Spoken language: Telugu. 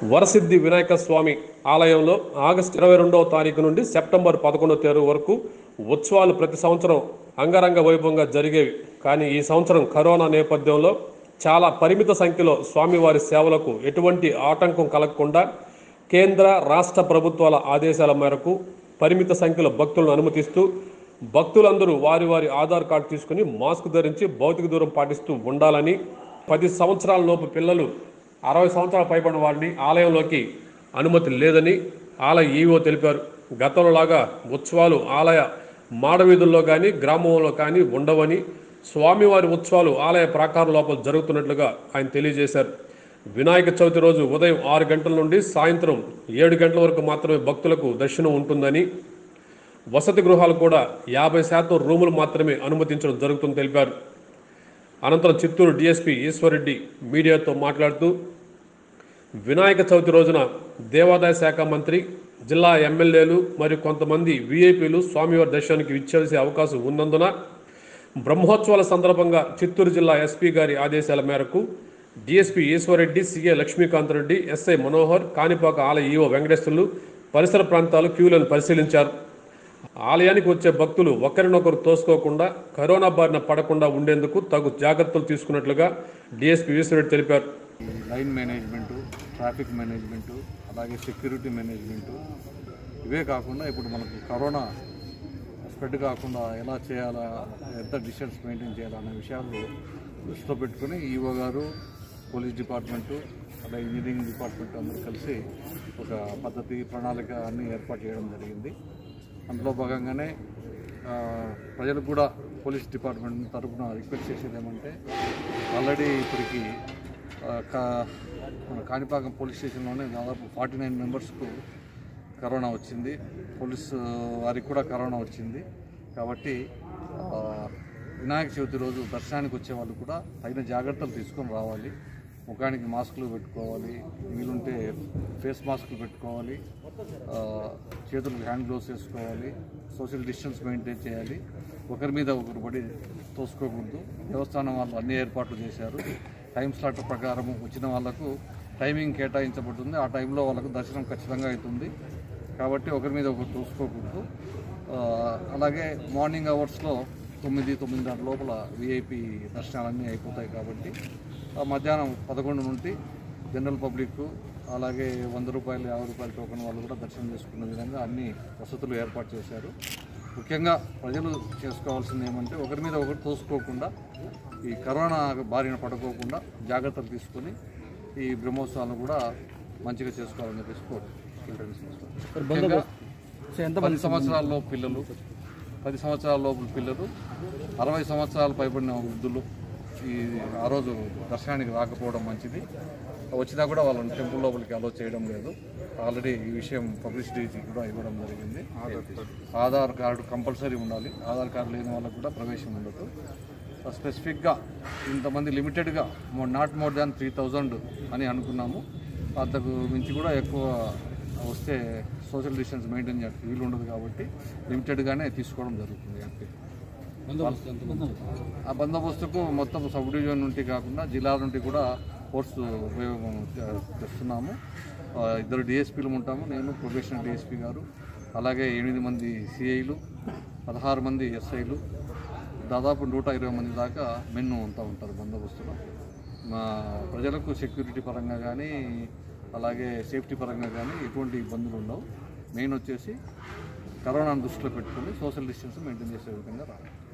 వరసిద్ధి వినాయక స్వామి ఆలయంలో ఆగస్టు ఇరవై రెండవ తారీఖు నుండి సెప్టెంబర్ పదకొండవ తేదీ వరకు ఉత్సవాలు ప్రతి సంవత్సరం అంగరంగ వైభవంగా జరిగేవి కానీ ఈ సంవత్సరం కరోనా నేపథ్యంలో చాలా పరిమిత సంఖ్యలో స్వామివారి సేవలకు ఎటువంటి ఆటంకం కలగకుండా కేంద్ర రాష్ట్ర ప్రభుత్వాల ఆదేశాల మేరకు పరిమిత సంఖ్యలో భక్తులను అనుమతిస్తూ భక్తులందరూ వారి వారి ఆధార్ కార్డు తీసుకుని మాస్క్ ధరించి భౌతిక దూరం పాటిస్తూ ఉండాలని పది సంవత్సరాల లోపు పిల్లలు అరవై సంవత్సరాల పైబడిన వారిని ఆలయంలోకి అనుమతి లేదని ఆలయ ఈవో తెలిపారు గతంలో లాగా ఉత్సవాలు ఆలయ మాడవీధుల్లో కానీ గ్రామంలో కానీ ఉండవని స్వామివారి ఉత్సవాలు ఆలయ ప్రాకారం లోపల జరుగుతున్నట్లుగా ఆయన తెలియజేశారు వినాయక చవితి రోజు ఉదయం ఆరు గంటల నుండి సాయంత్రం ఏడు గంటల వరకు మాత్రమే భక్తులకు దర్శనం ఉంటుందని వసతి గృహాలు కూడా యాభై శాతం రూములు మాత్రమే అనుమతించడం జరుగుతుందని తెలిపారు అనంతరం చిత్తూరు డీఎస్పీ ఈశ్వరెడ్డి మీడియాతో మాట్లాడుతూ వినాయక చవితి రోజున దేవాదాయ శాఖ మంత్రి జిల్లా ఎమ్మెల్యేలు మరియు కొంతమంది వీఐపీలు స్వామివారి దర్శనానికి విచ్చేసే అవకాశం ఉన్నందున బ్రహ్మోత్సవాల సందర్భంగా చిత్తూరు జిల్లా ఎస్పీ గారి ఆదేశాల మేరకు DSP Eswarreddy CA Lakshmikanth Reddy SI Manohar కాణిపాక ఆలయ ఈవో వెంకటేశ్వర్లు పరిసర ప్రాంతాలు క్యూలను పరిశీలించారు ఆలయానికి వచ్చే భక్తులు ఒకరినొకరు తోసుకోకుండా కరోనా బారిన పడకుండా ఉండేందుకు తగు జాగ్రత్తలు తీసుకున్నట్లుగా డీఎస్పీ ఈశ్వరెడ్డి తెలిపారు ఈ లైన్ మేనేజ్మెంటు ట్రాఫిక్ మేనేజ్మెంటు అలాగే సెక్యూరిటీ మేనేజ్మెంటు ఇవే కాకుండా ఇప్పుడు మనకు కరోనా స్ప్రెడ్ కాకుండా ఎలా చేయాలా ఎంత డిస్టెన్స్ మెయింటైన్ చేయాలా అనే విషయాలు దృష్టిలో పెట్టుకుని ఈఓ గారు పోలీస్ డిపార్ట్మెంటు అలాగే ఇంజనీరింగ్ డిపార్ట్మెంట్ అందరూ కలిసి ఒక పద్ధతి ప్రణాళిక అన్నీ ఏర్పాటు చేయడం జరిగింది అందులో భాగంగానే ఆ, ప్రజలకు కూడా పోలీస్ డిపార్ట్మెంట్ తరఫున రిక్వెస్ట్ చేసేది ఏమంటే ఆల్రెడీ ఇప్పటికి ఆ, కా- మన కాణిపాకం పోలీస్ స్టేషన్లోనే దాదాపు ఫార్టీ నైన్ మెంబర్స్కు కరోనా వచ్చింది పోలీస్ వారికి కూడా కరోనా వచ్చింది కాబట్టి ఆ, వినాయక చవితి రోజు దర్శనానికి వచ్చే వాళ్ళు కూడా తగిన జాగ్రత్తలు తీసుకొని రావాలి ముఖానికి మాస్కులు పెట్టుకోవాలి వీలుంటే ఫేస్ మాస్కులు పెట్టుకోవాలి ఆ, చేతులకు హ్యాండ్ గ్లోవ్స్ వేసుకోవాలి సోషల్ డిస్టెన్స్ మెయింటైన్ చేయాలి ఒకరి మీద ఒకరు పడి తోసుకోకూడదు దేవస్థానం వాళ్ళు అన్ని ఏర్పాట్లు చేశారు టైం స్లాట్ ప్రకారం వచ్చిన వాళ్ళకు టైమింగ్ కేటాయించబడుతుంది ఆ టైంలో వాళ్ళకు దర్శనం ఖచ్చితంగా అవుతుంది కాబట్టి ఒకరి మీద ఒకరు తోసుకోకూడదు ఆ, అలాగే మార్నింగ్ అవర్స్లో తొమ్మిది తొమ్మిదిన్నర లోపల విఐపి దర్శనాలన్నీ అయిపోతాయి కాబట్టి ఆ మధ్యాహ్నం పదకొండు నుండి జనరల్ పబ్లిక్ అలాగే వంద రూపాయలు యాభై రూపాయల టోకెన్ వాళ్ళు కూడా దర్శనం చేసుకునే విధంగా అన్ని వసతులు ఏర్పాటు చేశారు ముఖ్యంగా ప్రజలు చేసుకోవాల్సింది ఏమంటే ఒకరి మీద ఒకరు తోసుకోకుండా ఈ కరోనా బారిన పడుకోకుండా జాగ్రత్తలు తీసుకొని ఈ బ్రహ్మోత్సవాలను కూడా మంచిగా చేసుకోవాలని చెప్పేసి కోరుకుంటున్నాను ముఖ్యంగా పది సంవత్సరాల్లో పిల్లలు పది సంవత్సరాల లోపల పిల్లలు అరవై సంవత్సరాలు పైబడిన వృద్ధులు ఈ ఆ రోజు దర్శనానికి రాకపోవడం మంచిది వచ్చినా కూడా వాళ్ళని టెంపుల్ లోపలికి అలో చేయడం లేదు ఆల్రెడీ ఈ విషయం పబ్లిసిటీకి కూడా ఇవ్వడం జరిగింది ఆధార్ కార్డు కంపల్సరీ ఉండాలి ఆధార్ కార్డు లేని వాళ్ళకు కూడా ప్రవేశం ఉండదు స్పెసిఫిక్గా ఇంతమంది లిమిటెడ్గా not more than three thousand అని అనుకున్నాము అంతకు మించి కూడా ఎక్కువ వస్తే సోషల్ డిస్టెన్స్ మెయింటైన్ చేయడానికి వీలు ఉండదు కాబట్టి లిమిటెడ్గానే తీసుకోవడం జరుగుతుంది అంతే ఆ బందోబస్తుకు మొత్తం సబ్ డివిజన్ నుండి కాకుండా జిల్లాల నుండి కూడా ఫోర్స్ ఉపయోగం చే- చేస్తున్నాము ఆ, ఇద్దరు డిఎస్పీలు ఉంటాము నేను ప్రొఫెషనల్ డిఎస్పీ గారు అలాగే ఎనిమిది మంది సిఐలు పదహారు మంది ఎస్ఐలు దాదాపు నూట ఇరవై మంది దాకా మెన్ను అంతా ఉంటారు బందోబస్తులో మా ప్రజలకు సెక్యూరిటీ పరంగా కానీ అలాగే సేఫ్టీ పరంగా కానీ ఎటువంటి ఇబ్బందులు ఉండవు మెయిన్ వచ్చేసి కరోనాను దృష్టిలో పెట్టుకుని సోషల్ డిస్టెన్స్ మెయింటైన్ చేసే విధంగా రావాలి